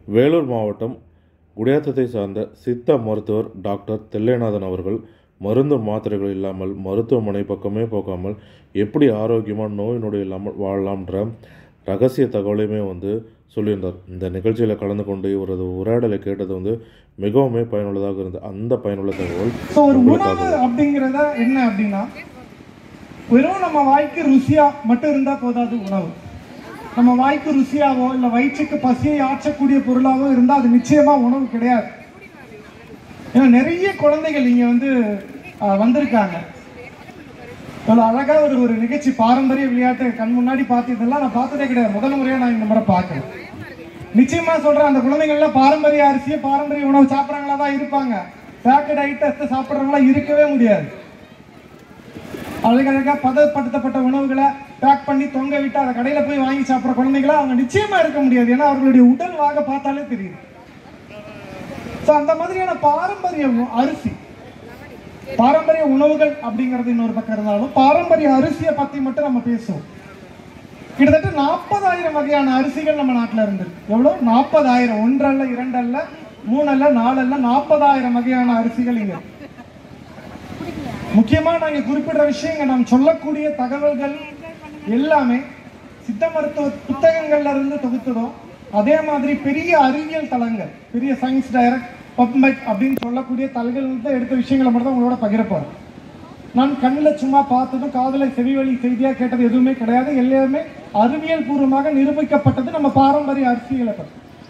வேலூர் மாவட்டம் குடியாத்தத்தை சார்ந்த சித்த மருத்துவர் டாக்டர் தெல்லைநாதன் அவர்கள் மருந்து மாத்திரைகள் இல்லாமல் மருத்துவமனை பக்கமே போகாமல் எப்படி ஆரோக்கியமாக நோய் நொடி இல்லாமல் வாழலாம்ன்ற ரகசிய தகவலையுமே வந்து சொல்லியிருந்தார் இந்த நிகழ்ச்சியில் கலந்து கொண்டு இவரது உரையாடலை கேட்டது வந்து மிகவுமே பயனுள்ளதாக இருந்தது அந்த பயனுள்ள தகவல் ஸோ ஒரு உங்களுக்காக உணவு அப்படிங்கிறத என்ன அப்படின்னா வெறும் நம்ம வாய்க்கு ருசியா மட்டும் இருந்தா போதாது உணவு நம்ம வாய்க்கு ருசியாவோ இல்லை வயிற்றுக்கு பசியை ஆற்றக்கூடிய பொருளாவோ இருந்தால் அது நிச்சயமா உணவு கிடையாது ஏன்னா நிறைய குழந்தைகள் இங்க வந்து ஆஹ், வந்திருக்காங்க இவ்வளோ அழகா ஒரு ஒரு நிகழ்ச்சி பாரம்பரிய விளையாட்டு கண் முன்னாடி பார்த்ததெல்லாம் நான் பார்த்ததே கிடையாது முதல் முறையா நான் இந்த முறை பார்க்கிறேன் நிச்சயமா சொல்றேன் அந்த குழந்தைங்கள்லாம் பாரம்பரிய அரிசியை பாரம்பரிய உணவு சாப்பிட்றவங்களா தான் இருப்பாங்க பேக்கெட் ஐட்டத்தை சாப்பிட்றவங்களா இருக்கவே முடியாது அழகழகா பதப்படுத்தப்பட்ட உணவுகளை பேக் பண்ணி தொங்க விட்டு அதை கடையில போய் வாங்கி சாப்பிட்ற குழந்தைங்களா அவங்க நிச்சயமா இருக்க முடியாது ஏன்னா அவர்களுடைய உடல் வாக பார்த்தாலே தெரியுது ஸோ அந்த மாதிரியான பாரம்பரிய உ- அரிசி பாரம்பரிய உணவுகள் அப்படிங்கிறது இன்னொரு பக்கம் இருந்தாலும் பாரம்பரிய அரிசியை பத்தி மட்டும் நம்ம பேசுவோம் கிட்டத்தட்ட நாற்பதாயிரம் வகையான அரிசிகள் நம்ம நாட்டில் இருந்திருக்கு எவ்வளோ நாற்பதாயிரம் ஒன்றல்ல இரண்டல்ல மூணல்ல நாலல்ல நாற்பதாயிரம் வகையான அரிசிகள் இங்க இருக்கு. முக்கியமா நாங்க குறிப்பிடுற விஷயங்கள் நாம் சொல்லக்கூடிய தகவல்கள் எல்லாமே சித்த மருத்துவ புத்தகங்கள்ல இருந்து தொகுத்ததும் அதே மாதிரி பெரிய அறிவியல் தளங்கள் பெரிய சயின்ஸ் டைரக்ட் பப்மெட் அப்படின்னு சொல்லக்கூடிய தளங்கள் வந்து எடுத்த விஷயங்களை மட்டும் தான் உங்களோட பகிர போறேன் நான் கண்ணில் சும்மா பார்த்ததும் காதலை செவிவழி செய்தியா கேட்டது எதுவுமே கிடையாது எல்லாமே அறிவியல் பூர்வமாக நிரூபிக்கப்பட்டது நம்ம பாரம்பரிய அரிசிகளை பற்றி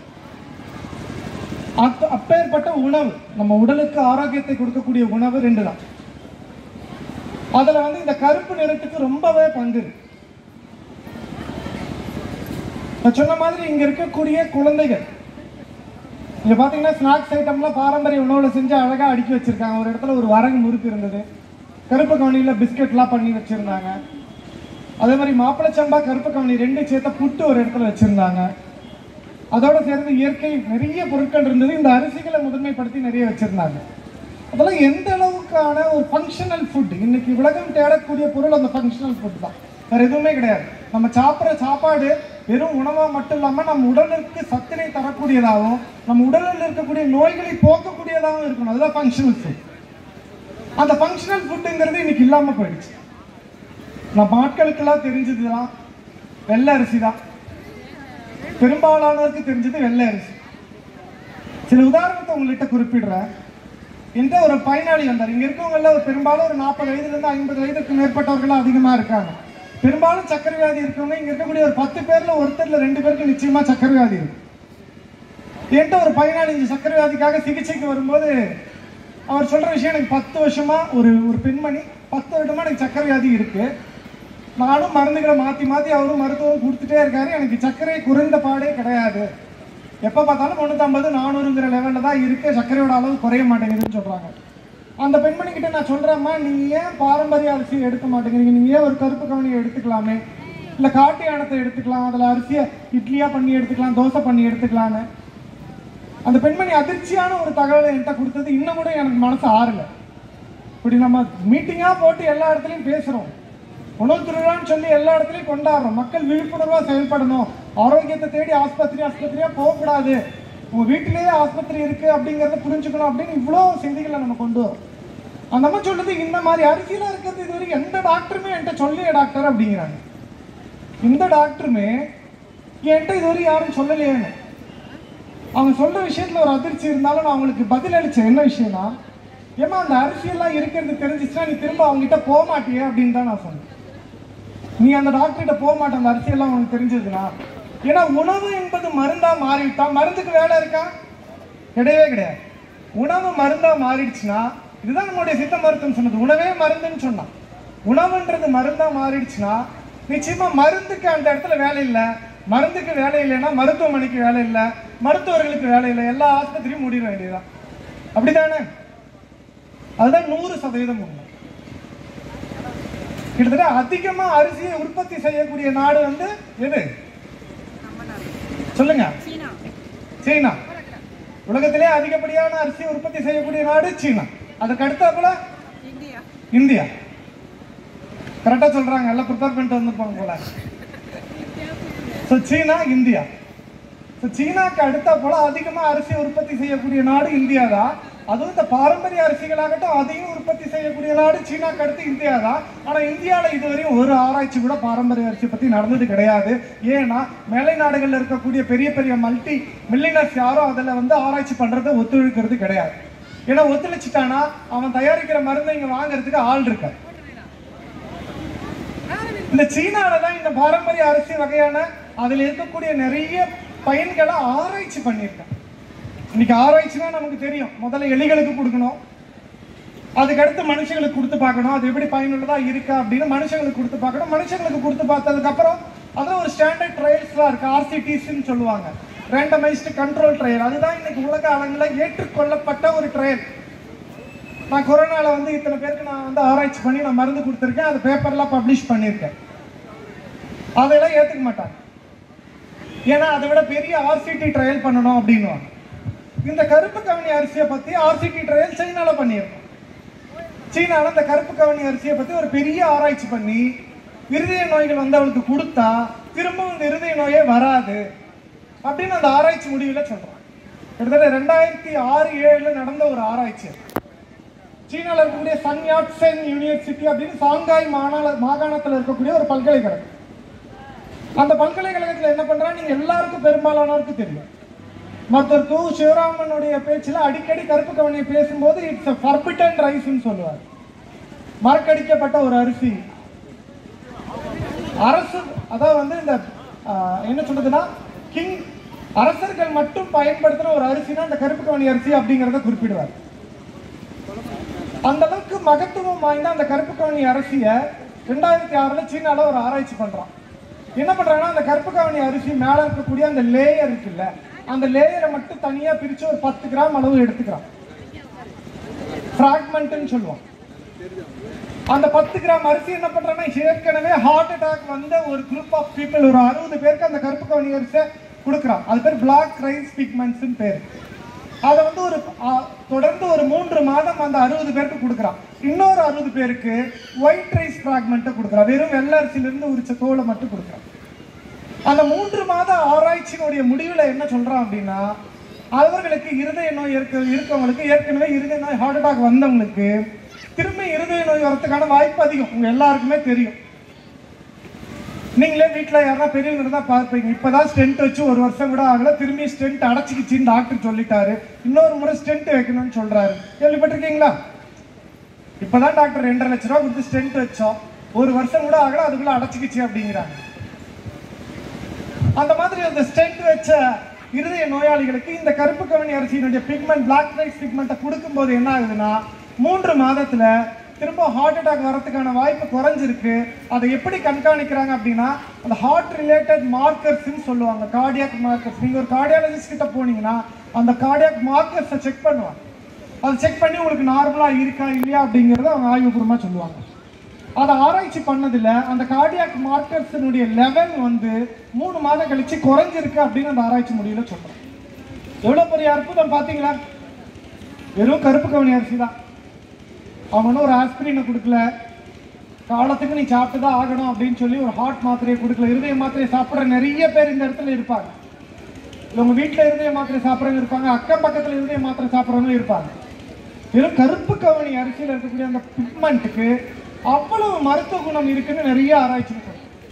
அத்த- அப்பேற்பட்ட உணவு நம்ம உடலுக்கு ஆரோக்கியத்தை கொடுக்கக்கூடிய உணவு ரெண்டு தான் அதுல வந்து இந்த கருப்பு நிறத்துக்கு ரொம்பவே பங்கு இருக்கு நான் சொன்ன மாதிரி இங்க இருக்கக்கூடிய குழந்தைகள் இங்க பாத்தீங்கன்னா ஸ்நாக்ஸ் ஐட்டம்லாம் பாரம்பரிய உணவுல செஞ்சு அழகா அடுக்கி வச்சிருக்காங்க ஒரு இடத்துல ஒரு வரகு முறுக்கு இருந்தது கருப்பு கவனியில பிஸ்கெட்லாம் பண்ணி வச்சிருந்தாங்க அதே மாதிரி மாப்பிளச்சம்பா கருப்பு கவனி ரெண்டு சேர்த்த புட்டு ஒரு இடத்துல வச்சிருந்தாங்க அதோட சேர்ந்து இயற்கை நிறைய பொருட்கள் இருந்தது இந்த அரிசிகளை முதன்மைப்படுத்தி நிறைய வச்சிருந்தாங்க அதெல்லாம் எந்த அளவுக்கான ஒரு ஃபங்க்ஷனல் ஃபுட் இன்னைக்கு உலகம் தேடக்கூடிய பொருள் அந்த ஃபங்க்ஷனல் ஃபுட் தான் வேற எதுவுமே கிடையாது நம்ம சாப்பிட்ற சாப்பாடு வெறும் உணவா மட்டும் இல்லாம நம்ம உடலுக்கு சத்தினை தரக்கூடியதாகவும் நம்ம உடலில் இருக்கக்கூடிய நோய்களை போக்கக்கூடியதாகவும் இருக்கணும் அதுதான் ஃபங்க்ஷனல் ஃபுட் அந்த ஃபங்க்ஷனல் ஃபுட்டுங்கிறது இன்னைக்கு இல்லாம போயிடுச்சு நம்ம ஆட்களுக்கெல்லாம் தெரிஞ்சதுதான் வெள்ளை அரிசி தான் பெரும்பாலானோருக்கு தெரிஞ்சது வெள்ளை அரிசி சில உதாரணத்தை உங்கள்கிட்ட குறிப்பிடுறேன் என்கிட்ட ஒரு பயனாளி வந்தார் இங்க இருக்கவங்கள ஒரு பெரும்பாலும் ஒரு நாற்பது வயதுல இருந்து ஐம்பது வயதுக்கு மேற்பட்டவர்கள் அதிகமா இருக்காங்க பெரும்பாலும் சக்கரை வியாதி இருக்கவங்க இங்க இருக்கக்கூடிய ஒரு பத்து பேர்ல ஒருத்தர்ல ரெண்டு பேருக்கு நிச்சயமா சக்கரை வியாதி இருக்கு என்கிட்ட ஒரு பயனாளி இந்த சக்கரை வியாதிக்காக சிகிச்சைக்கு வரும்போது அவர் சொல்ற விஷயம் எனக்கு பத்து வருஷமா ஒரு ஒரு பெண்மணி பத்து வருடமா எனக்கு சக்கரை வியாதி இருக்கு நானும் மருந்துகளை மாற்றி மாற்றி அவரும் மருத்துவம் கொடுத்துட்டே இருக்காரு எனக்கு சர்க்கரை குறைந்த பாடே கிடையாது எப்போ பார்த்தாலும் முந்நூற்றம்பது நானூறுங்கிற லெவலில் தான் இருக்கு சர்க்கரையோட அளவு குறைய மாட்டேங்குதுன்னு சொல்கிறாங்க அந்த பெண்மணி கிட்ட நான் சொல்கிறேம்மா நீங்கள் ஏன் பாரம்பரிய அரிசி எடுக்க மாட்டேங்கிறீங்க நீங்கள் ஏன் ஒரு கருப்பு கவனியை எடுத்துக்கலாமே இல்லை காட்டு யானத்தை எடுத்துக்கலாம் அதில் அரிசியை இட்லியாக பண்ணி எடுத்துக்கலாம் தோசை பண்ணி எடுத்துக்கலான்னு அந்த பெண்மணி அதிர்ச்சியான ஒரு தகவலை என்கிட்ட கொடுத்தது இன்னும் கூட எனக்கு மனசு ஆறல இப்படி நம்ம மீட்டிங்கா போட்டு எல்லா இடத்துலையும் பேசுறோம் உணவு திருவிழான்னு சொல்லி எல்லா இடத்துலையும் கொண்டாடுறோம் மக்கள் விழிப்புணர்வா செயல்படணும் ஆரோக்கியத்தை தேடி ஆஸ்பத்திரி ஆஸ்பத்திரியா போகக்கூடாது உங்க வீட்டிலேயே ஆஸ்பத்திரி இருக்கு அப்படிங்கறத புரிஞ்சுக்கணும் அப்படின்னு இவ்வளோ செய்திகளை நம்ம கொண்டு வரோம் அந்த அம்மா சொல்லுது இந்த மாதிரி அரிசியில இருக்கிறது இது வரைக்கும் எந்த டாக்டருமே என்கிட்ட சொல்லியே டாக்டர் அப்படிங்கிறாங்க இந்த டாக்டருமே என்கிட்ட இதுவரை யாரும் சொல்லலையேன்னு அவங்க சொல்ற விஷயத்துல ஒரு அதிர்ச்சி இருந்தாலும் நான் அவங்களுக்கு பதில் அளிச்சேன் என்ன விஷயம்னா ஏமா அந்த அரிசியெல்லாம் இருக்கிறது தெரிஞ்சிச்சுன்னா நீ திரும்ப அவங்ககிட்ட போக மாட்டியே அப்படின்னு தான் நான் சொன்னேன் நீ அந்த டாக்டர்கிட்ட போக மாட்டே அந்த அரிசியெல்லாம் உனக்கு தெரிஞ்சதுன்னா ஏன்னா உணவு என்பது மருந்தா மாறிவிட்டா மருந்துக்கு வேலை இருக்கா கிடையவே கிடையாது உணவு மருந்தா மாறிடுச்சுன்னா இதுதான் நம்மளுடைய சித்த மருத்துவம் சொன்னது உணவே மருந்துன்னு சொன்னான் உணவுன்றது மருந்தா மாறிடுச்சுன்னா நிச்சயமா மருந்துக்கு அந்த இடத்துல வேலை இல்லை மருந்துக்கு வேலை இல்லைன்னா மருத்துவமனைக்கு வேலை இல்லை மருத்துவர்களுக்கு வேலை இல்லை எல்லா ஆஸ்பத்திரியும் மூடிட வேண்டியதுதான் அப்படிதானே அதுதான் நூறு சதவீதம் உண்மை கிட்டத்தட்ட அதிகமா அரிசியை உற்பத்தி செய்யக்கூடிய நாடு வந்து எது சொல்லுங்க சீனா உலகத்திலே அதிகப்படியான அரிசியை உற்பத்தி செய்யக்கூடிய நாடு சீனா அதுக்கு அடுத்தாப்புல இந்தியா கரெக்டா சொல்றாங்க எல்லாம் ப்ரிப்பேர் பண்ணிட்டு வந்திருப்பாங்க போல ஸோ சீனா இந்தியா ஸோ இப்போ சீனாக்கு அடுத்த போல அதிகமா அரிசி உற்பத்தி செய்யக்கூடிய நாடு இந்தியா தான் அதுவும் இந்த பாரம்பரிய அரிசிகளாகட்டும் அதையும் உற்பத்தி செய்யக்கூடிய நாடு சீனாக்கு அடுத்து இந்தியா தான் ஆனா இந்தியாவில் இதுவரையும் ஒரு ஆராய்ச்சி கூட பாரம்பரிய அரிசி பத்தி நடந்தது கிடையாது ஏன்னா மேலை நாடுகள்ல இருக்கக்கூடிய பெரிய பெரிய மல்டி மில்லினர்ஸ் யாரும் அதில் வந்து ஆராய்ச்சி பண்றதை ஒத்துழைக்கிறது கிடையாது ஏன்னா ஒத்துழைச்சிட்டானா அவன் தயாரிக்கிற மருந்தை இங்க வாங்குறதுக்கு ஆள் இருக்காது இந்த சீனால தான் இந்த பாரம்பரிய அரிசி வகையான அதுல இருக்கக்கூடிய நிறைய பயன்களை ஆராய்ச்சி பண்ணியிருக்காங்க இன்னைக்கு ஆராய்ச்சினா நமக்கு தெரியும் முதல்ல எலிகளுக்கு கொடுக்கணும் அதுக்கடுத்து மனுஷங்களுக்கு கொடுத்து பார்க்கணும் அது எப்படி பயனுள்ளதா இருக்கா அப்படின்னு மனுஷங்களுக்கு கொடுத்து பார்க்கணும் மனுஷங்களுக்கு கொடுத்து பார்த்ததுக்கு அப்புறம் அதுல ஒரு ஸ்டாண்டர்ட் ட்ரையல்ஸ்லாம் இருக்கு ஆர்சிடிஸ்ன்னு சொல்லுவாங்க ரேண்டமைஸ்டு கண்ட்ரோல் ட்ரையல் அதுதான் இன்னைக்கு உலக அளவில் ஏற்றுக்கொள்ளப்பட்ட ஒரு ட்ரையல் நான் கொரோனால வந்து இத்தனை பேருக்கு நான் வந்து ஆராய்ச்சி பண்ணி நான் மருந்து கொடுத்துருக்கேன் அது பேப்பர்லாம் பப்ளிஷ் பண்ணியிருக்கேன் அதெல்லாம் ஏற்றுக்க மாட்டாங்க ஏன்னா அதை விட பெரிய ஆர்சிடி ட்ரையல் பண்ணணும் அப்படின்னுவாங்க இந்த கருப்பு கவனி அரிசியை பத்தி ஆர்சிடி ட்ரையல் சைனால பண்ணியிருக்கோம் சீனால இந்த கருப்பு கவனி அரிசியை பத்தி ஒரு பெரிய ஆராய்ச்சி பண்ணி இருதய நோய்கள் வந்தவளுக்கு கொடுத்தா திரும்பவும் இந்த இருதய நோயே வராது அப்படின்னு அந்த ஆராய்ச்சி முடிவுல சொல்றாங்க கிட்டத்தட்ட ரெண்டாயிரத்தி ஆறு ஏழுல நடந்த ஒரு ஆராய்ச்சி அது. சீனால இருக்கக்கூடிய சன்யாட் சென் யூனிவர்சிட்டி அப்படின்னு சாங்காய் மாகாண மாகாணத்தில் இருக்கக்கூடிய ஒரு பல்கலைக்கழகம் அந்த பல்கலைக்கழகத்தில் என்ன பண்றா நீங்க எல்லாருக்கும் பெரும்பாலானோருக்கு தெரியும் மருத்துவர் கு சிவராமனுடைய பேச்சுல அடிக்கடி கருப்பு கவனியை பேசும்போது இட்ஸ் ஃபர்பிட்டன் ரைஸ்னு சொல்லுவார் மறக்கடிக்கப்பட்ட ஒரு அரிசி அரசு அதான் வந்து இந்த ஆஹ், என்ன சொல்றதுன்னா கிங் அரசர்கள் மட்டும் பயன்படுத்துற ஒரு அரிசினா இந்த கருப்பு கவனி அரிசி அப்படிங்கறத குறிப்பிடுவார் அந்த அளவுக்கு மகத்துவம் வாய்ந்த அந்த கருப்பு கவனி அரிசியை ரெண்டாயிரத்தி ஆறுல சீனால ஒரு ஆராய்ச்சி பண்றான் என்ன பண்றாங்கன்னா அந்த கருப்பு கவனி அரிசி மேல இருக்கக்கூடிய அந்த லேயர் இருக்குல்ல அந்த லேயரை மட்டும் தனியா பிரிச்சு ஒரு பத்து கிராம் அளவு எடுத்துக்கிறான் ஃப்ராக்மெண்ட்னு சொல்லுவோம் அந்த பத்து கிராம் அரிசி என்ன பண்றாங்கன்னா ஏற்கனவே ஹார்ட் அட்டாக் வந்த ஒரு குரூப் ஆஃப் பீப்புள் ஒரு அறுபது பேருக்கு அந்த கருப்பு கவனி அரிசியை கொடுக்குறான் அது பேர் பிளாக் ரைஸ் பிக்மெண்ட்ஸ்னு பேர் அதை வந்து ஒரு ஆ, தொடர்ந்து ஒரு மூன்று மாதம் அந்த அறுபது பேருக்கு கொடுக்குறான் இன்னொரு அறுபது பேருக்கு ஒயிட் ரைஸ் ஃப்ராக்மெண்ட்டை கொடுக்குறான் வெறும் வெள்ளை அரிசியிலிருந்து உரிச்ச தோலை மட்டும் கொடுக்குறான் அந்த மூன்று மாத ஆராய்ச்சியினுடைய முடிவில் என்ன சொல்றான் அப்படின்னா அவர்களுக்கு இருதய நோய் இருக்க இருக்கவங்களுக்கு ஏற்கனவே இருதய நோய் ஹார்ட் அட்டாக் வந்தவங்களுக்கு திரும்ப இருதய நோய் வரதுக்கான வாய்ப்பு அதிகம் உங்க எல்லாருக்குமே தெரியும் நீங்களே வீட்டில் யாரா பெரியவங்க இருந்தா பார்ப்பீங்க இப்பதான் ஸ்டென்ட் வச்சு ஒரு வருஷம் கூட ஆகல திரும்பி ஸ்டென்ட் அடைச்சிக்கிச்சின்னு டாக்டர் சொல்லிட்டாரு இன்னொரு முறை ஸ்டென்ட் வைக்கணும்னு சொல்றாரு கேள்விப்பட்டிருக்கீங்களா இப்பதான் டாக்டர் ரெண்டரை லட்ச ரூபா கொடுத்து ஸ்டென்ட் வச்சோம் ஒரு வருஷம் கூட ஆகல அதுக்குள்ள அடைச்சிக்கிச்சு அப்படிங்கிறாங்க அந்த மாதிரி அந்த ஸ்டென்ட் வச்ச இருதய நோயாளிகளுக்கு இந்த கருப்பு கவனி அரிசியினுடைய பிக்மெண்ட் பிளாக் ரைஸ் பிக்மெண்ட்டை கொடுக்கும்போது என்ன ஆகுதுன்னா மூன்று மாதத்துல திரும்ப ஹார்ட் அட்டாக் வரதுக்கான வாய்ப்பு குறைஞ்சிருக்கு அதை எப்படி கண்காணிக்கிறாங்க அப்படின்னா அந்த ஹார்ட் ரிலேட்டட் மார்க்கர்ஸ்னு சொல்லுவாங்க கார்டியாக் மார்க்கர்ஸ் நீங்க ஒரு கார்டியாலஜிஸ்ட் கிட்ட போனீங்கன்னா அந்த கார்டியாக் மார்க்கர்ஸை செக் பண்ணுவாங்க அதை செக் பண்ணி உங்களுக்கு நார்மலா இருக்கா இல்லையா அப்படிங்கறத அவங்க ஆய்வுபூர்வமா சொல்லுவாங்க அதை ஆராய்ச்சி பண்ணதுல அந்த கார்டியாக் மார்க்கர்ஸினுடைய லெவல் வந்து மூணு மாதம் கழிச்சு குறைஞ்சிருக்கு அப்படின்னு அந்த ஆராய்ச்சி முடிவுல சொல்றோம் எவ்வளவு பெரிய அற்புதம் பாத்தீங்களா வெறும் கருப்பு கவனி அரிசி தான் அவங்க ஒன்றும் ஒரு ஆஸ்பிரினை கொடுக்கல காலத்துக்கு நீ சாப்பிட்டு தான் ஆகணும் அப்படின்னு சொல்லி ஒரு ஹார்ட் மாத்திரையை கொடுக்கல இருதய மாத்திரையை சாப்பிட்ற நிறைய பேர் இந்த இடத்துல இருப்பாங்க இல்ல உங்க வீட்டில் இருதய மாத்திரை சாப்பிட்றவங்க இருப்பாங்க அக்கம் பக்கத்தில் இருதய மாத்திரை சாப்பிட்றவங்க இருப்பாங்க வெறும் கருப்பு கவனி அரிசியில் இருக்கக்கூடிய அந்த பிக்மெண்ட்டுக்கு அவ்வளவு மருத்துவ குணம் இருக்குன்னு நிறைய ஆராய்ச்சி இருக்கு.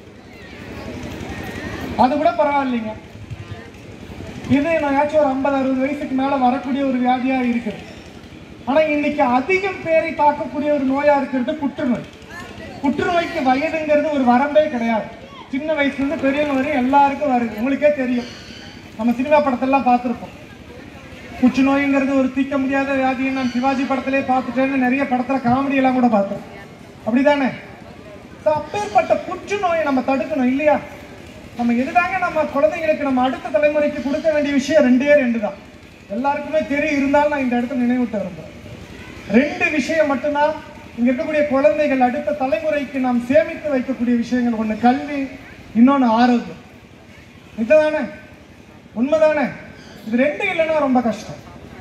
அது கூட பரவாயில்லைங்க இது நோயாச்சும் ஒரு ஐம்பது அறுபது வயசுக்கு மேல வரக்கூடிய ஒரு வியாதியா இருக்குது ஆனா இன்னைக்கு அதிகம் பேரை தாக்கக்கூடிய ஒரு நோயா இருக்கிறது புற்றுநோய் புற்றுநோய்க்கு வயதுங்கிறது ஒரு வரம்பே கிடையாது சின்ன வயசுல இருந்து பெரியவங்க வரையும் எல்லாருக்கும் வருது உங்களுக்கே தெரியும் நம்ம சினிமா படத்தெல்லாம் பார்த்துருப்போம் புற்றுநோய்ங்கிறது ஒரு தீர்க்க முடியாத வியாதியை நான் சிவாஜி படத்திலே பார்த்துட்டேன்னு நிறைய படத்துல காமெடி எல்லாம் கூட பார்த்தோம் அப்படிதானே So, அப்பேற்பட்ட புற்றுநோயை நம்ம தடுக்கணும் இல்லையா நம்ம எதுதாங்க நம்ம குழந்தைங்களுக்கு நம்ம அடுத்த தலைமுறைக்கு கொடுக்க வேண்டிய விஷயம் ரெண்டே ரெண்டு தான் எல்லாருக்குமே தெரியும் இருந்தாலும் நான் இந்த இடத்துல நினைவூட்ட விரும்புறேன் ரெண்டு விஷயம் மட்டும்தான் இங்க இருக்கக்கூடிய குழந்தைகள் அடுத்த தலைமுறைக்கு நாம் சேமித்து வைக்கக்கூடிய விஷயங்கள் ஒண்ணு கல்வி இன்னொன்னு ஆரோக்கியம் இதுதானே உண்மைதானே இது ரெண்டு இல்லைன்னா ரொம்ப கஷ்டம்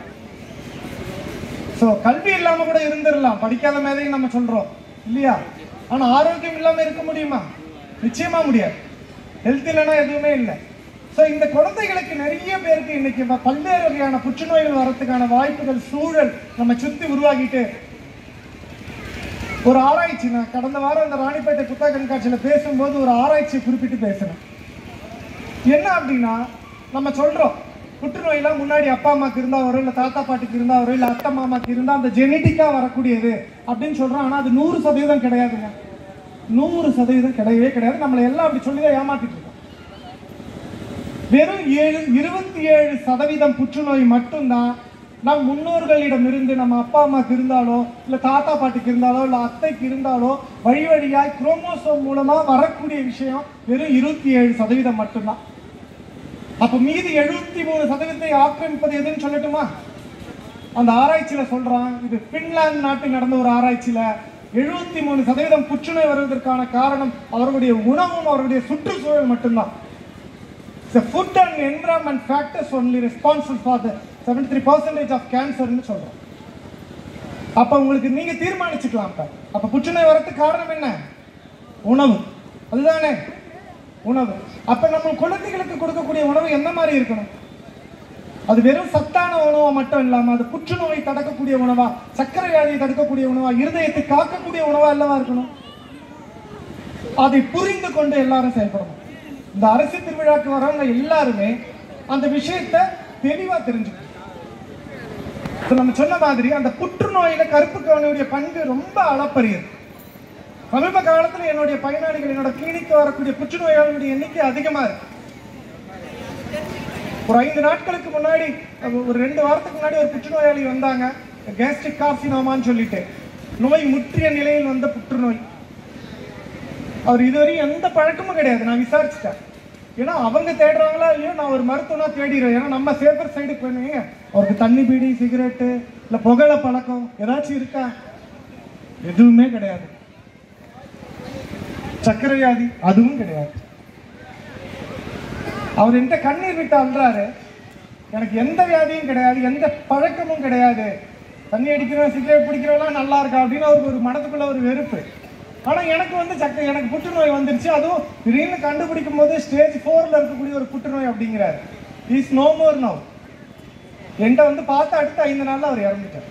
சோ கல்வி இல்லாம கூட இருந்துடலாம் படிக்காத மேதையும் நம்ம சொல்றோம் இல்லையா ஆனா ஆரோக்கியம் இல்லாம இருக்க முடியுமா நிச்சயமா முடியாது ஹெல்த் இல்லைன்னா எதுவுமே இல்லை ஸோ இந்த குழந்தைகளுக்கு நிறைய பேருக்கு இன்னைக்கு வ- பல்வேறு வகையான புற்றுநோய்கள் வரதுக்கான வாய்ப்புகள் சூழல் நம்ம சுத்தி உருவாகிட்டு ஒரு ஆராய்ச்சி நான் கடந்த வாரம் அந்த ராணிப்பேட்டை புத்தக கண்காட்சியில் பேசும்போது ஒரு ஆராய்ச்சியை குறிப்பிட்டு பேசுறேன் என்ன அப்படின்னா நம்ம சொல்றோம் புற்றுநோயெல்லாம் முன்னாடி அப்பா அம்மாக்கு இருந்தா வரும் இல்லை தாத்தா பாட்டிக்கு இருந்தா வரும் இல்லை அத்தை மாமாக்கு இருந்தா அந்த ஜெனட்டிக்கா வரக்கூடியது அப்படின்னு சொல்றோம் ஆனா அது நூறு சதவீதம் கிடையாதுங்க நூறு சதவீதம் கிடையவே கிடையாது நம்மளை எல்லாம் அப்படி சொல்லி தான் ஏமாத்திட்டு இருக்கோம் வெறும் ஏழு இருபத்தி ஏழு சதவீதம் புற்றுநோய் மட்டும்தான் நம் முன்னோர்களிடமிருந்து நம்ம அப்பா அம்மாக்கு இருந்தாலோ இல்ல தாத்தா பாட்டிக்கு இருந்தாலோ இல்ல அத்தைக்கு இருந்தாலோ வழி வழியாய் குரோமோசோம் மூலமா வரக்கூடிய விஷயம் வெறும் இருபத்தி ஏழு சதவீதம் மட்டும்தான் அப்ப மீதி எழுபத்தி மூணு சதவீதத்தை ஆக்கிரமிப்பது எதுன்னு சொல்லட்டுமா அந்த ஆராய்ச்சியில சொல்றான் இது பின்லாந்து நாட்டில் நடந்த ஒரு ஆராய்ச்சியில எழுபத்தி மூணு சதவீதம் புற்றுநோய் வருவதற்கான காரணம் அவர்களுடைய உணவும் அவர்களுடைய சுற்றுச்சூழல் மட்டும்தான் The food and environment factors only responsible for the 73% of cancer னு சொல்றோம் அப்ப உங்களுக்கு நீங்க தீர்மானிச்சுக்கலாம் அப்ப அப்ப புற்றுநோய் வரதுக்கு காரணம் என்ன உணவு அதுதானே உணவு அப்ப நம்ம குழந்தைகளுக்கு கொடுக்கக்கூடிய உணவு என்ன மாதிரி இருக்கணும் அது வெறும் சத்தான உணவா மட்டும் இல்லாம அது புற்றுநோய் தடுக்கக்கூடிய உணவா சர்க்கரை வியாதியை தடுக்கக்கூடிய உணவா இருதயத்தை காக்கக்கூடிய உணவா அல்லவா இருக்கணும் அதை புரிந்து கொண்டு எல்லாரும் செயல்படணும் இந்த அரசு திருவிழாக்கு வரவங்க எல்லாருமே அந்த விஷயத்தை தெளிவா தெரிஞ்சுக்கணும் இப்ப நம்ம சொன்ன மாதிரி அந்த புற்றுநோயில கருப்பு கவனியுடைய பங்கு ரொம்ப அளப்பரியது சமீப காலத்துல என்னுடைய பயனாளிகள் என்னோட கிளினிக்கு வரக்கூடிய புற்றுநோயாளிகளுடைய எண்ணிக்கை அதிகமா இருக்கு ஒரு ஐந்து நாட்களுக்கு முன்னாடி ஒரு ரெண்டு வாரத்துக்கு முன்னாடி ஒரு புற்றுநோயாளி வந்தாங்க கேஸ்ட்ரிக் கார்சினோமான்னு சொல்லிட்டு நோய் முற்றிய நிலையில் வந்த புற்றுநோய் அவர் இதுவரை எந்த பழக்கமும் கிடையாது நான் விசாரிச்சுட்டேன் ஏன்னா அவங்க தேடுறாங்களா இல்லையோ நான் ஒரு மருத்துவனா தேடிடுவேன் ஏன்னா நம்ம சேஃபர் சைடு போயிருந்தீங்க அவருக்கு தண்ணி பீடி சிகரெட்டு இல்லை புகழ பழக்கம் ஏதாச்சும் இருக்கா எதுவுமே கிடையாது சர்க்கரை வியாதி அதுவும் கிடையாது அவர் என்கிட்ட கண்ணீர் விட்டு அல்றாரு எனக்கு எந்த வியாதியும் கிடையாது எந்த பழக்கமும் கிடையாது தண்ணி அடிக்கிறோம் சிகரெட் பிடிக்கிறோம்லாம் நல்லா இருக்கா அப்படின்னு அவருக்கு ஒரு மனதுக்குள்ள ஒரு வெறுப்பு ஆனா எனக்கு வந்து சக்க எனக்கு புற்றுநோய் வந்துருச்சு அதுவும் திடீர்னு கண்டுபிடிக்கும் போது ஸ்டேஜ் ஃபோர்ல இருக்கக்கூடிய ஒரு புற்றுநோய் அப்படிங்கிறார் இஸ் நோ மோர் நவ் என்கிட்ட வந்து பார்த்து அடுத்த ஐந்து நாள்ல அவர் இறந்துட்டார்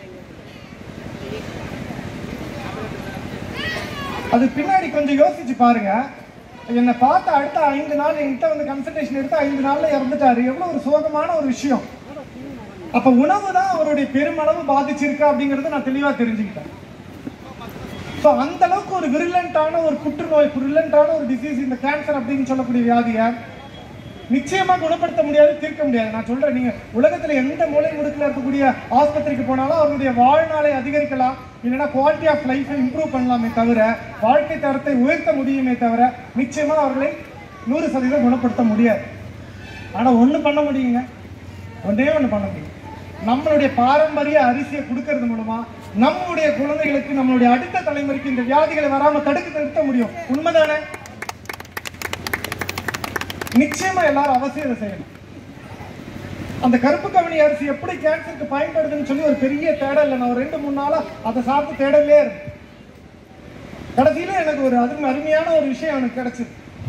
அது பின்னாடி கொஞ்சம் யோசிச்சு பாருங்க என்னை பார்த்து அடுத்த ஐந்து நாள் என்கிட்ட வந்து கன்சல்டேஷன் எடுத்து ஐந்து நாள்ல இறந்துட்டாரு எவ்வளவு ஒரு சோகமான ஒரு விஷயம் அப்ப உணவு தான் அவருடைய பெருமளவு பாதிச்சிருக்கா அப்படிங்கறத நான் தெளிவா தெரிஞ்சுக்கிட்டேன் ஸோ அந்த அளவுக்கு ஒரு விரிலண்டான ஒரு புற்றுநோய் விரிலண்டான ஒரு டிசீஸ் இந்த கேன்சர் அப்படின்னு சொல்லக்கூடிய வியாதியை நிச்சயமா குணப்படுத்த முடியாது தீர்க்க முடியாது நான் சொல்றேன் நீங்க உலகத்துல எந்த மூலை முடுக்கில் இருக்கக்கூடிய ஆஸ்பத்திரிக்கு போனாலும் அவருடைய வாழ்நாளை அதிகரிக்கலாம் இல்லைன்னா குவாலிட்டி ஆஃப் லைஃபை இம்ப்ரூவ் பண்ணலாமே தவிர வாழ்க்கை தரத்தை உயர்த்த முடியுமே தவிர நிச்சயமா அவர்களை நூறு சதவீதம் குணப்படுத்த முடியாது ஆனா ஒண்ணு பண்ண முடியுங்க ஒன்றே ஒண்ணு பண்ண முடியும் நம்மளுடைய பாரம்பரிய அரிசியை கொடுக்கறது மூலமா நம்முடைய குழந்தைகளுக்கு நம்மளுடைய அடுத்த தலைமுறைக்கு இந்த வியாதிகளை வராம தடுக்க நிறுத்த முடியும் உண்மைதானே நிச்சயமா எல்லாரும் அவசியம் இதை செய்யணும் அந்த கருப்பு கவனி அரிசி எப்படி கேன்சருக்கு பயன்படுதுன்னு சொல்லி ஒரு பெரிய தேடல் நான் ஒரு ரெண்டு மூணு நாளா அதை சாப்பிட்டு தேடலே இருக்கு கடைசியில எனக்கு ஒரு அருமை அருமையான ஒரு விஷயம் எனக்கு கிடைச்சது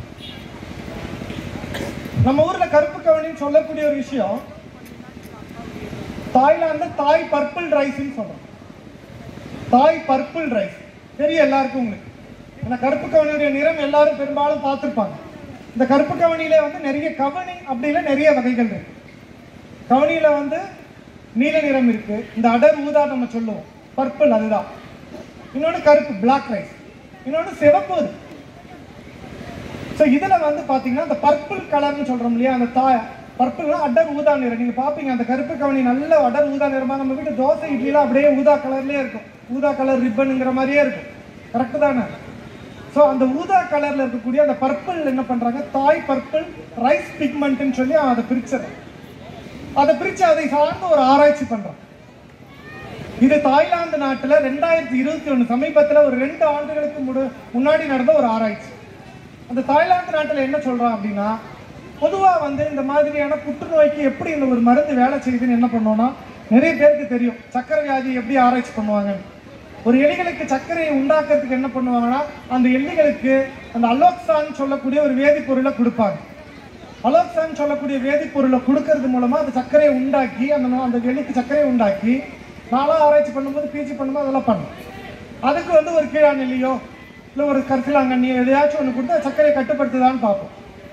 நம்ம ஊர்ல கருப்பு கவனின்னு சொல்லக்கூடிய ஒரு விஷயம் தாய்லாந்து தாய் பர்பிள் ரைஸ்ன்னு சொல்றோம் தாய் பர்பிள் ரைஸ் தெரியும் எல்லாருக்கும் உங்களுக்கு ஏன்னா கருப்பு கவனியுடைய நிறம் எல்லாரும் பெரும்பாலும் பார்த்துருப்பாங்க இந்த கருப்பு கவனியில வந்து நிறைய கவனி அப்படின்னா நிறைய வகைகள் இருக்கு கவனியில வந்து நீல நிறம் இருக்கு இந்த அடர் ஊதா நம்ம சொல்லுவோம் பர்பிள் அதுதான் இன்னொன்று கருப்பு பிளாக் ரைஸ் இன்னொன்று சிவப்பு இருக்கு ஸோ இதில் வந்து பார்த்தீங்கன்னா அந்த பர்பிள் கலர்னு சொல்கிறோம் இல்லையா அந்த தாய் பர்பிள்னா அடர் ஊதா நிறம் நீங்கள் பார்ப்பீங்க அந்த கருப்பு கவனி நல்ல அடர் ஊதா நிறமா நம்ம வீட்டு தோசை இட்லிலாம் அப்படியே ஊதா கலர்லேயே இருக்கும் ஊதா கலர் ரிப்பனுங்கிற மாதிரியே இருக்கும் கரெக்டு தானே ஸோ அந்த ஊதா கலரில் இருக்கக்கூடிய அந்த பர்பிள் என்ன பண்ணுறாங்க தாய் பர்பிள் ரைஸ் பிக்மெண்ட்னு சொல்லி அதை பிரிச்சிடறாங்க அதை பிரித்து அதை சார்ந்து ஒரு ஆராய்ச்சி பண்ணுறான் இது தாய்லாந்து நாட்டுல ரெண்டாயிரத்தி இருபத்தி ஒண்ணு சமீபத்துல ஒரு ரெண்டு ஆண்டுகளுக்கு முடு- முன்னாடி நடந்த ஒரு ஆராய்ச்சி அந்த தாய்லாந்து நாட்டுல என்ன சொல்றான் அப்படின்னா பொதுவா வந்து இந்த மாதிரியான புற்றுநோய்க்கு எப்படி இந்த ஒரு மருந்து வேலை செய்யுதுன்னு என்ன பண்ணோம்னா நிறைய பேருக்கு தெரியும் சக்கரை வியாதி எப்படி ஆராய்ச்சி பண்ணுவாங்கன்னு ஒரு எலிகளுக்கு சர்க்கரையை உண்டாக்குறதுக்கு என்ன பண்ணுவாங்கன்னா அந்த எலிகளுக்கு அந்த அலோக்சான்னு சொல்லக்கூடிய ஒரு வேதிப்பொருளை கொடுப்பாங்க அலோக்சான் சொல்லக்கூடிய வேதிப்பொருளை கொடுக்கறது மூலமா அந்த சர்க்கரையை உண்டாக்கி அந்த நோ- அந்த எலிக்கு சர்க்கரையை உண்டாக்கி நாளா ஆராய்ச்சி பண்ணும்போது பிஜி பண்ணும்போது அதெல்லாம் பண்ணும் அதுக்கு வந்து ஒரு கீழாநெல்லியோ இல்லை ஒரு கற்கிலாங்கண்ணியோ எதையாச்சும் ஒன்று கொடுத்து அது சர்க்கரையை கட்டுப்படுத்துதான்னு பார்ப்போம்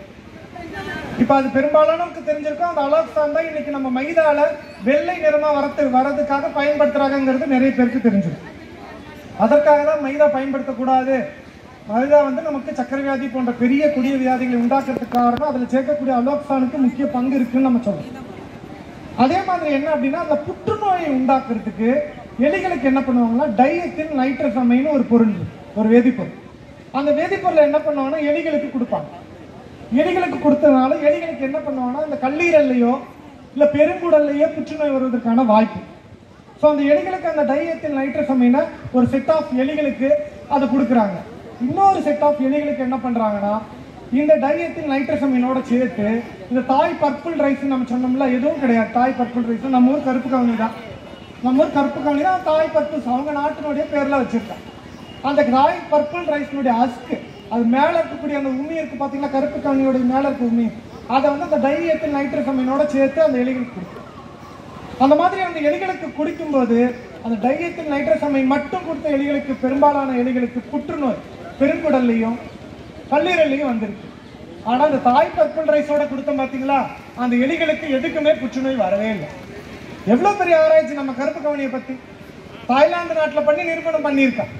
இப்போ அது பெரும்பாலானவருக்கு தெரிஞ்சிருக்கும் அந்த அலோக்சான் தான் இன்னைக்கு நம்ம மைதால வெள்ளை நிறமா வரத்து வரதுக்காக பயன்படுத்துறாங்கங்கிறது நிறைய பேருக்கு தெரிஞ்சிடும் அதற்காக தான் மைதா பயன்படுத்தக்கூடாது மைதா வந்து நமக்கு சக்கரை வியாதி போன்ற பெரிய கொடிய வியாதிகளை உண்டாக்குறதுக்கு காரணம் அதில் சேர்க்கக்கூடிய அலோக்சானுக்கு முக்கிய பங்கு இருக்குன்னு நம்ம சொல்றோம் அதே மாதிரி என்ன அப்படின்னா அந்த புற்றுநோயை உண்டாக்குறதுக்கு எலிகளுக்கு என்ன பண்ணுவாங்கன்னா டையத்தின் நைட்ரஸ் அமைன்னு ஒரு பொருள் இருக்கு, ஒரு வேதிப்பொருள் அந்த வேதிப்பொருளை என்ன பண்ணுவாங்கன்னா எலிகளுக்கு கொடுப்பாங்க எலிகளுக்கு கொடுத்ததுனால எலிகளுக்கு என்ன பண்ணுவாங்கன்னா இந்த கல்லீரல்லையோ இல்லை பெருங்குடல்லையோ புற்றுநோய் வருவதற்கான வாய்ப்பு ஸோ அந்த எலிகளுக்கு அந்த டையத்தில் நைட்ரஸ் அமைன ஒரு செட் ஆஃப் எலிகளுக்கு அதை கொடுக்குறாங்க இன்னொரு செட் ஆஃப் எலிகளுக்கு என்ன பண்ணுறாங்கன்னா இந்த டையத்தில் நைட்ரஸ் அமீனோட சேர்த்து இந்த தாய் பர்பிள் ரைஸ் நம்ம சொன்னோம்ல எதுவும் கிடையாது தாய் பர்பிள் ரைஸ் நம்ம ஊர் கருப்பு கவுனி தான் நம்ம ஊர் கருப்பு கவுனி தான் தாய் பர்பிள் அவங்க நாட்டினுடைய பேரில் வச்சிருக்காங்க அந்த தாய் பர்பிள் ரைஸ்னுடைய அஸ்க்கு அது மேலே இருக்கக்கூடிய அந்த உமி இருக்கு பார்த்தீங்களா கருப்பு கவுனியோட மேலே இருக்க உமி அதை வந்து அந்த டையத்தில் நைட்ரஸ் அமீனோட சேர்த்து அந்த எலிகளுக்கு கொடுக்கும் அந்த மாதிரி அந்த எலிகளுக்கு குடிக்கும்போது அந்த டையத்தில் நைட்ரசமைன் மட்டும் கொடுத்த எலிகளுக்கு பெரும்பாலான எலிகளுக்கு புற்றுநோய் பெருங்குடல்லையும் கல்லீரல்லையும் வந்திருக்கு ஆனா அந்த தாய் பர்பிள் ரைஸோட கொடுத்தோம் பாத்தீங்களா அந்த எலிகளுக்கு எதுக்குமே புற்றுநோய் வரவே இல்லை எவ்வளவு பெரிய ஆராய்ச்சி நம்ம கருப்பு கவனியை பத்தி தாய்லாந்து நாட்டுல பண்ணி நிரூபணம் பண்ணியிருக்கான்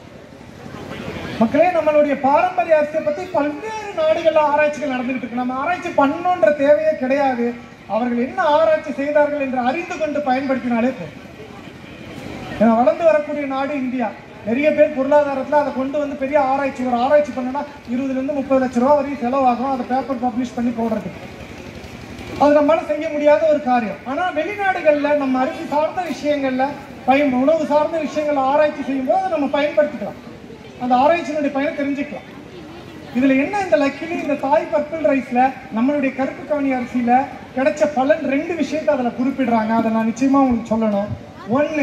மக்களே நம்மளுடைய பாரம்பரிய அரசியலை பத்தி பல்வேறு நாடுகள்ல ஆராய்ச்சிகள் நடந்துகிட்டு இருக்கு நம்ம ஆராய்ச்சி பண்ணணுன்ற தேவையே கிடையாது அவர்கள் என்ன ஆராய்ச்சி செய்தார்கள் என்று அறிந்து கொண்டு பயன்படுத்தினாலே போதும் ஏன்னா வளர்ந்து வரக்கூடிய நாடு இந்தியா நிறைய பேர் பொருளாதாரத்தில் அதை கொண்டு வந்து பெரிய ஆராய்ச்சி ஒரு ஆராய்ச்சி பண்ணனா இருபதுலேருந்து முப்பது லட்ச ரூபா வரையும் செலவாகும் அதை பேப்பர் பப்ளிஷ் பண்ணி போடுறதுக்கு அது நம்மளால செய்ய முடியாத ஒரு காரியம் ஆனால் வெளிநாடுகளில் நம்ம அரிசி சார்ந்த விஷயங்கள்ல பயன் உணவு சார்ந்த விஷயங்களை ஆராய்ச்சி செய்யும்போது அதை நம்ம பயன்படுத்திக்கலாம் அந்த ஆராய்ச்சியினுடைய பயனை தெரிஞ்சுக்கலாம் இதுல என்ன இந்த லக்கிலி இந்த தாய் பர்பிள் ரைஸ்ல நம்மளுடைய கருப்பு கவனி அரிசியில கிடைச்ச பலன் ரெண்டு விஷயத்தை அதுல குறிப்பிடுறாங்க அதை நான் நிச்சயமா உங்களுக்கு சொல்லணும் ஒன்னு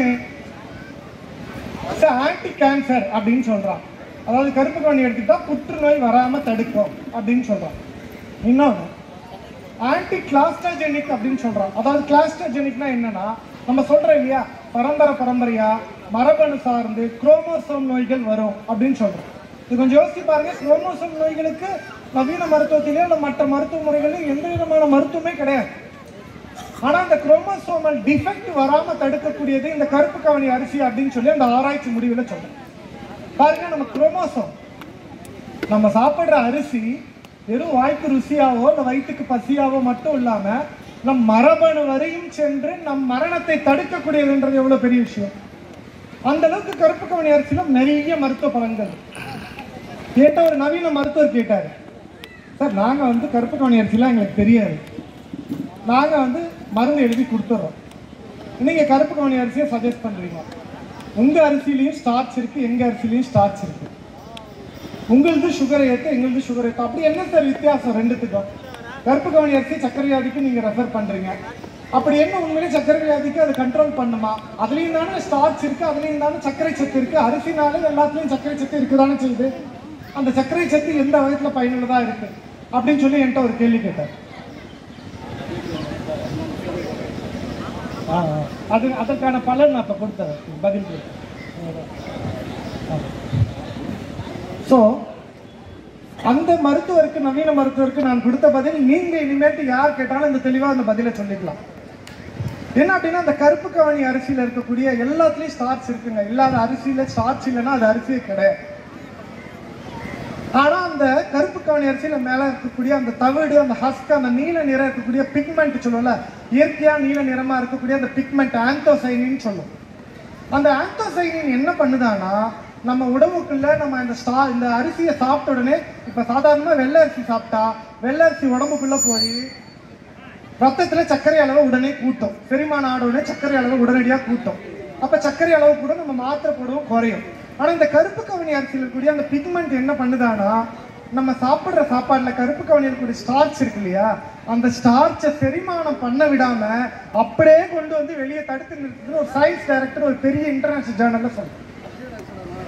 ஆன்டி கேன்சர் அப்படின்னு சொல்றான் அதாவது கருப்பு கவனி எடுத்துக்கிட்டா புற்றுநோய் வராம தடுக்கும் அப்படின்னு சொல்றான் இன்னொன்று ஆன்டி கிளாஸ்டோஜெனிக் அப்படின்னு சொல்றோம் அதாவது கிளாஸ்டோஜெனிக்னா என்னன்னா நம்ம சொல்றோம் இல்லையா பரம்பரை பரம்பரையா மரபணு சார்ந்து குரோமோசோம் நோய்கள் வரும் அப்படின்னு சொல்றோம் இது கொஞ்சம் யோசிச்சு பாருங்க குரோமோசோம் நோய்களுக்கு நவீன மருத்துவத்திலேயோ இல்லை மற்ற மருத்துவ முறைகளிலும் எந்த விதமான மருத்துவமே கிடையாது ஆனா அந்த குரோமோசோமல் டிஃபெக்ட் வராம தடுக்கக்கூடியது இந்த கருப்பு கவனி அரிசி அப்படின்னு சொல்லி அந்த ஆராய்ச்சி முடிவுல சொல்றோம் பாருங்க நம்ம குரோமோசோம் நம்ம சாப்பிடுற அரிசி வெறும் வாய்க்கு ருசியாவோ இல்லை வயிற்றுக்கு பசியாவோ மட்டும் இல்லாம நம் மரபணு வரையும் சென்று நம் மரணத்தை தடுக்கக்கூடியதுன்றது எவ்வளவு பெரிய விஷயம் அந்த அளவுக்கு கருப்பு கவனி அரிசியில நிறைய மருத்துவ பலன்கள் கேட்ட ஒரு நவீன மருத்துவர் கேட்டாரு சார் நாங்க வந்து கருப்பு கவனி அரிசிலாம் எங்களுக்கு தெரியாது நாங்க வந்து மருந்து எழுதி கொடுத்துட்றோம் நீங்க கருப்பு கவனி அரிசியை சஜஸ்ட் பண்றீங்க உங்க அரிசிலையும் ஸ்டார்ச் இருக்கு எங்க அரிசிலையும் ஸ்டார்ச் இருக்கு உங்களது சுகர் ஏற்று எங்களது சுகர் ஏற்று அப்படி என்ன சார் வித்தியாசம் ரெண்டுத்துக்கும் கருப்பு கவனி அரிசி சர்க்கரை வியாதிக்கு நீங்க ரெஃபர் பண்றீங்க அப்படி என்ன உண்மையிலே சர்க்கரை வியாதிக்கு அதை கண்ட்ரோல் பண்ணுமா அதுலயும் தானே ஸ்டார்ச் இருக்கு அதுலயும் தானே சர்க்கரை சத்து இருக்கு அரிசினாலே எல்லாத்துலயும் சர்க்கரை சத்து இருக்குதானே செய்யுது அந்த சர்க்கரை சத்து எந்த வயதுல பயனுள்ளதா இருக்கு அப்படின்னு சொல்லி என்கிட்ட ஒரு கேள்வி கேட்டார் ஆ, ஆ. அது அதற்கான பலன் நான் இப்ப கொடுத்தேன் பதில் கொடுத்தேன் ஸோ அந்த மருத்துவருக்கு நவீன மருத்துவருக்கு நான் கொடுத்த பதில் நீங்க இனிமேட்டு யார் கேட்டாலும் இந்த தெளிவா அந்த பதிலை சொல்லிக்கலாம் என்ன அப்படின்னா அந்த கருப்பு கவனி அரிசியில இருக்கக்கூடிய எல்லாத்துலயும் ஸ்டார்ச் இருக்குங்க இல்லாத அரிசியில ஸ்டார்ச் இல்லைன்னா அது அரிசியே கிடையாது ஆனா அந்த கருப்பு கவனி அரிசியில மேல இருக்கக்கூடிய அந்த தவிடு அந்த ஹஸ்க் அந்த நீல நிறம் இருக்கக்கூடிய பிக்மெண்ட் சொல்லுவோம்ல இயற்கையா நீல நிறமா இருக்கக்கூடிய அந்த பிக்மெண்ட் ஆந்தோசைனின்னு சொல்லுவோம் அந்த ஆந்தோசைனின் என்ன பண்ணுதான்னா நம்ம உடம்புக்குள்ள நம்ம இந்த ஸ்டா இந்த அரிசியை சாப்பிட்ட உடனே இப்ப சாதாரணமா வெள்ளை அரிசி சாப்பிட்டா வெள்ளை அரிசி உடம்புக்குள்ள போய் ரத்தத்துல சர்க்கரை அளவு உடனே கூட்டும் செரிமான ஆட உடனே சர்க்கரை அளவு உடனடியாக கூட்டும் அப்ப சர்க்கரை அளவு கூட நம்ம மாத்திரை போடுவோம் குறையும் ஆனா இந்த கருப்பு கவனி அரிசியில் இருக்கக்கூடிய அந்த பிக்மெண்ட் என்ன பண்ணுதானா நம்ம சாப்பிடுற சாப்பாடுல கருப்பு கவனியில் இருக்கக்கூடிய ஸ்டார்ச் இருக்கு இல்லையா அந்த ஸ்டார்ச்சை செரிமானம் பண்ண விடாம அப்படியே கொண்டு வந்து வெளியே தடுத்து நிறுத்துன்னு ஒரு சயின்ஸ் டைரக்டர் ஒரு பெரிய இன்டர்நேஷனல் ஜேர்னல்ல சொல்றாரு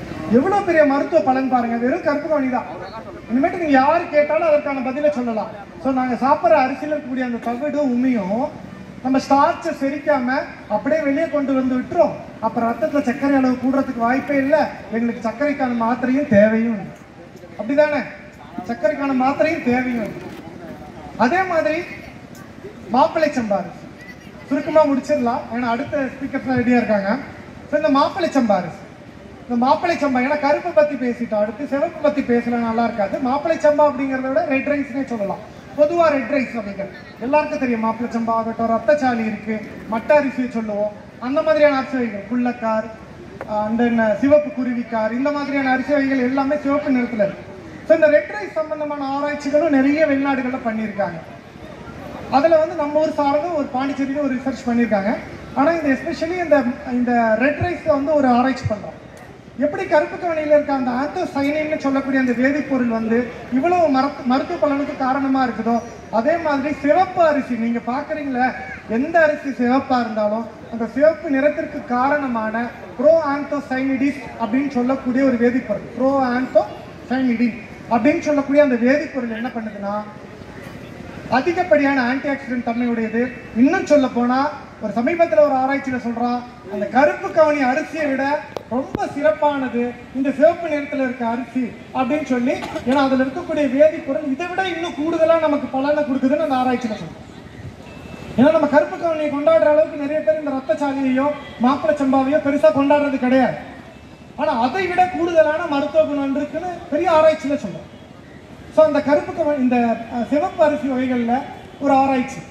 எவ்வளவு பெரிய மருத்துவ பலன் பாருங்க வெறும் கருப்பு கவனி தான் இனிமேட்டு நீங்க யாரு கேட்டாலும் அதற்கான பதிலை சொல்லலாம் ஸோ நாங்கள் சாப்பிட்ற அரிசியில் இருக்கக்கூடிய அந்த தவிடும் உண்மையும் நம்ம ஸ்டார்ச்சை செரிக்காம அப்படியே வெளியே கொண்டு வந்து விட்டுரும் அப்புறம் ரத்தத்தில் சர்க்கரை அளவு கூடுறதுக்கு வாய்ப்பே இல்லை எங்களுக்கு சர்க்கரைக்கான மாத்திரையும் தேவையும் இல்லை அப்படிதானே சர்க்கரைக்கான மாத்திரையும் தேவையும் இல்லை அதே மாதிரி மாப்பிள்ளை சம்பா அரிசி சுருக்கமாக முடிச்சிடலாம் ஏன்னா அடுத்த ஸ்பீக்கர்ஸ் ரெடியாக இருக்காங்க ஸோ இந்த மாப்பிள்ளை சம்பா அரிசி இந்த மாப்பிள்ளை சம்பா ஏன்னா கருப்பு பற்றி பேசிட்டோம் அடுத்து சிவப்பு பற்றி பேசல நல்லா இருக்காது மாப்பிள்ளை சம்பா அப்படிங்கிறத விட ரெட் ரைஸ்னே சொல்லலாம் பொதுவாக ரெட் ரைஸ் அப்படிங்கிறது எல்லாருக்கும் தெரியும் மாப்பிள்ளை சம்பா ஆகட்டும் ரத்தச்சாலி இருக்கு மட்ட அரிசி சொல்லுவோம் அந்த மாதிரியான அரிசி வகைகள் குள்ளக்கார் அண்ட் சிவப்பு குருவிக்கார் இந்த மாதிரியான அரிசி வகைகள் எல்லாமே சிவப்பு நிறத்தில் இருக்கு ஸோ இந்த ரெட் ரைஸ் சம்பந்தமான ஆராய்ச்சிகளும் நிறைய வெளிநாடுகளில் பண்ணியிருக்காங்க அதில் வந்து நம்ம ஊர் சார்ந்து ஒரு பாண்டிச்சேரியில் ஒரு ரிசர்ச் பண்ணியிருக்காங்க ஆனால் இந்த எஸ்பெஷலி இந்த இந்த ரெட் ரைஸில் வந்து ஒரு ஆராய்ச்சி பண்ணுறோம் எப்படி கருப்பு கவனியில் இருக்க அந்த ஆந்தோசைனின்னு சொல்லக்கூடிய அந்த வேதிப்பொருள் வந்து இவ்வளவு மரத்து மருத்துவ பலனுக்கு காரணமாக இருக்குதோ அதே மாதிரி சிவப்பு அரிசி நீங்கள் பார்க்குறீங்களே எந்த அரிசி சிவப்பாக இருந்தாலும் அந்த சிவப்பு நிறத்திற்கு காரணமான ப்ரோ ஆந்தோசைனிடிஸ் அப்படின்னு சொல்லக்கூடிய ஒரு வேதிப்பொருள் ப்ரோ ஆந்தோசைனிடின் அப்படின்னு சொல்லக்கூடிய அந்த வேதிப்பொருள் என்ன பண்ணுதுன்னா அதிகப்படியான ஆன்டி ஆக்சிடென்ட் தன்மையுடையது இன்னும் சொல்ல போனா ஒரு சமீபத்தில் ஒரு ஆராய்ச்சியில் சொல்றான் அந்த கருப்பு கவனி அரிசியை விட ரொம்ப சிறப்பானது இந்த சிவப்பு நிறத்தில் இருக்க அரிசி அப்படின்னு சொல்லி ஏன்னா அதில் இருக்கக்கூடிய வேதிப்பொருள் இதை விட இன்னும் கூடுதலாக நமக்கு பலனை கொடுக்குதுன்னு அந்த ஆராய்ச்சியில் சொல்றோம் ஏன்னா நம்ம கருப்பு கவனியை கொண்டாடுற அளவுக்கு நிறைய பேர் இந்த ரத்தச்சாலியையோ மாப்பிள சம்பாவையோ பெருசாக கொண்டாடுறது கிடையாது ஆனால் அதை விட கூடுதலான மருத்துவ குணம் இருக்குன்னு பெரிய ஆராய்ச்சியில் சொல்றோம் ஸோ அந்த கருப்பு கவ- இந்த அஹ், சிவப்பு அரிசி வகைகளில் ஒரு ஆராய்ச்சி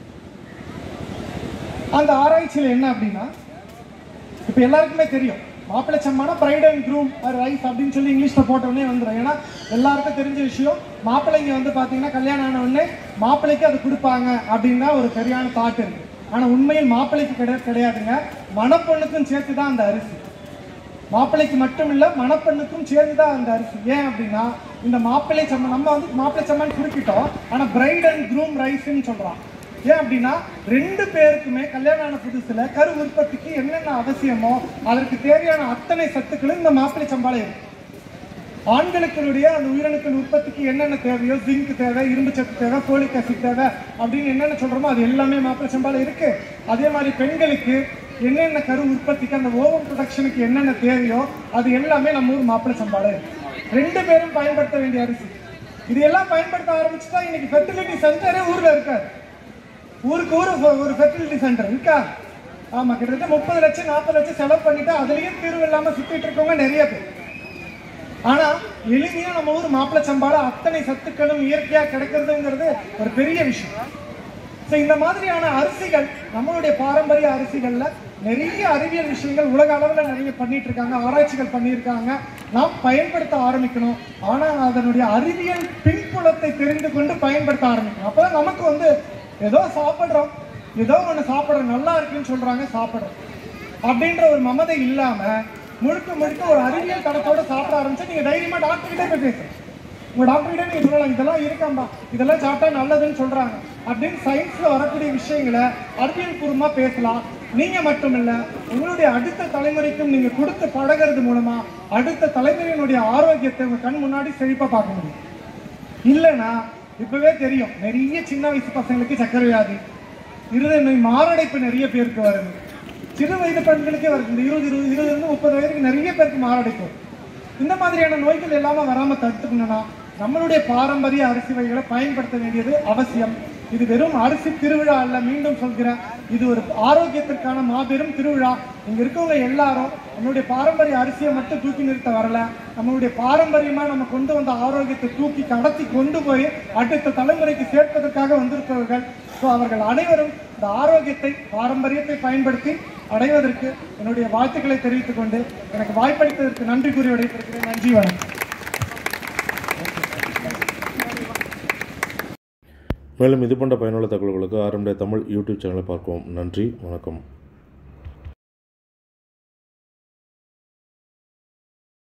அந்த ஆராய்ச்சியில் என்ன அப்படின்னா இப்போ எல்லாருக்குமே தெரியும் மாப்பிள்ளை சம்மானா பிரைட் அண்ட் க்ரூம் ரைஸ் அப்படின்னு சொல்லி இங்கிலீஷில் போட்ட உடனே வந்துடும் ஏன்னா எல்லாருக்கும் தெரிஞ்ச விஷயம் மாப்பிள்ளைங்க வந்து பார்த்தீங்கன்னா கல்யாணம் ஆன உடனே மாப்பிள்ளைக்கு அது கொடுப்பாங்க அப்படின்னு தான் ஒரு சரியான தாட் இருக்கு ஆனால் உண்மையில் மாப்பிள்ளைக்கு கிடையாது கிடையாதுங்க மணப்பொண்ணுக்கும் சேர்த்து தான் அந்த அரிசி மாப்பிள்ளைக்கு மட்டும் இல்ல மணப்பெண்ணுக்கும் சேர்ந்து தான் அந்த அரிசி ஏன் அப்படின்னா இந்த மாப்பிள்ளை சம்மன் நம்ம வந்து மாப்பிள்ளை சம்மன் குறிப்பிட்டோம் ஆனா பிரைட் அண்ட் க்ரூம் ரைஸ்ன்னு சொல்றோம் ஏன் அப்படின்னா ரெண்டு பேருக்குமே கல்யாணம் ஆன புதுசுல கரு உற்பத்திக்கு என்னென்ன அவசியமோ அதற்கு தேவையான அத்தனை சத்துக்களும் இந்த மாப்பிள்ளை சம்பாளை இருக்கு ஆண்களுக்களுடைய அந்த உயிரணுக்கள் உற்பத்திக்கு என்னென்ன தேவையோ ஜிங்க் தேவை இரும்பு சத்து தேவை ஃபோலிக் ஆசிட் தேவை அப்படின்னு என்னென்ன சொல்றோமோ அது எல்லாமே மாப்பிள்ளை சம்பால இருக்கு அதே மாதிரி பெண்களுக்கு என்னென்ன கரு உற்பத்திக்கு அந்த ஓவம் ப்ரொடக்ஷனுக்கு என்னென்ன தேவையோ அது எல்லாமே நம்ம ஊர் மாப்பிள்ளை சம்பால இருக்கு ரெண்டு பேரும் பயன்படுத்த வேண்டிய அரிசி இது எல்லாம் பயன்படுத்த ஆரம்பிச்சுட்டா இன்னைக்கு ஃபெர்டிலிட்டி சென்டரே ஊர்ல இருக்காது ஊருக்கு ஊர் ஒரு- ஒரு ஃபெர்டிலிட்டி சென்டர் இருக்கா ஆமா கிட்டத்தட்ட முப்பது லட்சம் நாற்பது லட்சம் செலவு பண்ணிட்டு அதுலயும் தீர்வு இல்லாம சுத்திட்டு இருக்கவங்க நிறைய பேர் ஆனா எளிமையா நம்ம ஊர் மாப்பிள்ளை சம்பால அத்தனை சத்துக்களும் இயற்கையா கிடைக்கிறதுங்கிறது ஒரு பெரிய விஷயம் ஸோ இந்த மாதிரியான அரிசிகள் நம்மளுடைய பாரம்பரிய அரிசிகள்ல நிறைய அறிவியல் விஷயங்கள் உலக அளவில் நிறைய பண்ணிட்டு இருக்காங்க ஆராய்ச்சிகள் பண்ணியிருக்காங்க நாம் பயன்படுத்த ஆரம்பிக்கணும் ஆனால் அதனுடைய அறிவியல் பின்புலத்தை தெரிந்து கொண்டு பயன்படுத்த ஆரம்பிக்கணும் அப்பதான் நமக்கு வந்து ஏதோ சாப்பிட்றோம் ஏதோ ஒன்று சாப்பிட்றோம் நல்லா இருக்குன்னு சொல்றாங்க சாப்பிட்றோம் அப்படின்ற ஒரு மமதை இல்லாம முழுக்க முழுக்க ஒரு அறிவியல் தரத்தோட சாப்பிட ஆரம்பிச்சா நீங்க தைரியமா டாக்டர் கிட்டே போய் பேசுங்க உங்க டாக்டர் கிட்ட நீங்க சொல்லலாம் இதெல்லாம் இருக்காம்பா இதெல்லாம் சாப்பிட்டா நல்லதுன்னு சொல்றாங்க அப்படின்னு சயின்ஸ்ல வரக்கூடிய விஷயங்களை அறிவியல் பூர்வமா பேசலாம் நீங்க மட்டும் இல்ல உங்களுடைய அடுத்த தலைமுறைக்கும் நீங்க கொடுத்து பழகிறது மூலமா அடுத்த தலைமுறையினுடைய ஆரோக்கியத்தை உங்க கண் முன்னாடி செழிப்பா பார்க்க முடியும் இல்லைன்னா இப்பவே தெரியும் நிறைய சின்ன வயசு பசங்களுக்கு சர்க்கரை வியாதி இருதய நோய் மாரடைப்பு நிறைய பேருக்கு வருது சிறு வயது பெண்களுக்கே வருது இந்த இருபது இருபது இருபதுல இருந்து முப்பது வயதுக்கு நிறைய பேருக்கு மாரடைப்பு வருது. இந்த மாதிரியான நோய்கள் எல்லாம வராம தடுத்துக்கணும்னா நம்மளுடைய பாரம்பரிய அரிசி வகைகளை பயன்படுத்த வேண்டியது அவசியம் இது வெறும் அரிசி திருவிழா அல்ல மீண்டும் சொல்கிறேன் இது ஒரு ஆரோக்கியத்திற்கான மாபெரும் திருவிழா இங்க இருக்கவங்க எல்லாரும் நம்மளுடைய பாரம்பரிய அரிசியை மட்டும் தூக்கி நிறுத்த வரல நம்மளுடைய பாரம்பரியமா நம்ம கொண்டு வந்த ஆரோக்கியத்தை தூக்கி கடத்தி கொண்டு போய் அடுத்த தலைமுறைக்கு சேர்ப்பதற்காக வந்திருப்பவர்கள் ஸோ அவர்கள் அனைவரும் இந்த ஆரோக்கியத்தை பாரம்பரியத்தை பயன்படுத்தி அடைவதற்கு என்னுடைய வாழ்த்துக்களை தெரிவித்துக் கொண்டு எனக்கு வாய்ப்பளித்ததற்கு நன்றி கூறி விடைபெறுகிறேன் நன்றி வணக்கம் மேலும் இது போன்ற பயனுள்ள தகவல்களுக்கு ஆரம்படைய தமிழ் யூடியூப் சேனலை பார்க்கவும் நன்றி வணக்கம்